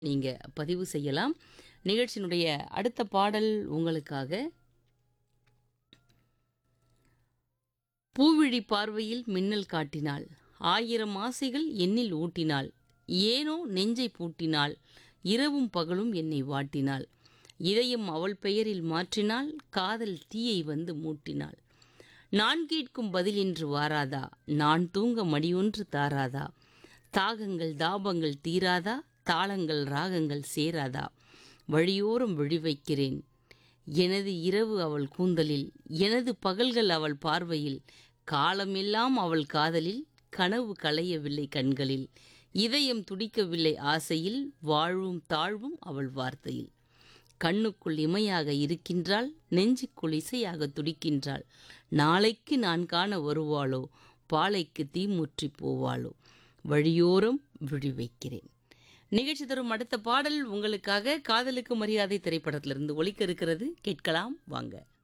நீங்க பதிவு செய்யலாம். நிகழ்ச்சியினுடைய அடுத்த பாடல் உங்களுக்காக. பூவிழி பார்வையில் மின்னல் காட்டினாள். ஆயிரம் ஆசைகள் என்னில் ஊட்டினாள். ஏனோ நெஞ்சை பூட்டினாள். இரவும் பகலும் என்னை வாட்டினாள். இதயம் அவள் பெயரில் மாற்றினாள். காதல் தீயை வந்து மூட்டினாள். நான் கேட்கும் பதில் இன்று வாராதா? நான் தூங்க மடியொன்று தாராதா? தாகங்கள் தாபங்கள் தீராதா? தாளங்கள் ராகங்கள் சேராதா? வழியோரம் விழி வைக்கிறேன். எனது இரவு அவள் கூந்தலில். எனது பகல்கள் அவள் பார்வையில். காலமெல்லாம் அவள் காதலில். கனவு கலையவில்லை கண்களில். இதயம் துடிக்கவில்லை ஆசையில். வாழ்வும் தாழ்வும் அவள் வார்த்தையில். கண்ணுக்குள் இமையாக இருக்கின்றாள். நெஞ்சுக்குள் இசையாக துடிக்கின்றாள். நாளைக்கு நான் காண வருவாளோ? பாலைக்கு தீ முற்றிப் போவாளோ? வழியோரம் விழி வைக்கிறேன். நிகழ்ச்சி தரும் அடுத்த பாடல் உங்களுக்காக காதலுக்கு மரியாதை திரைப்படத்திலிருந்து ஒலிக்க இருக்கிறது. கேட்கலாம் வாங்க.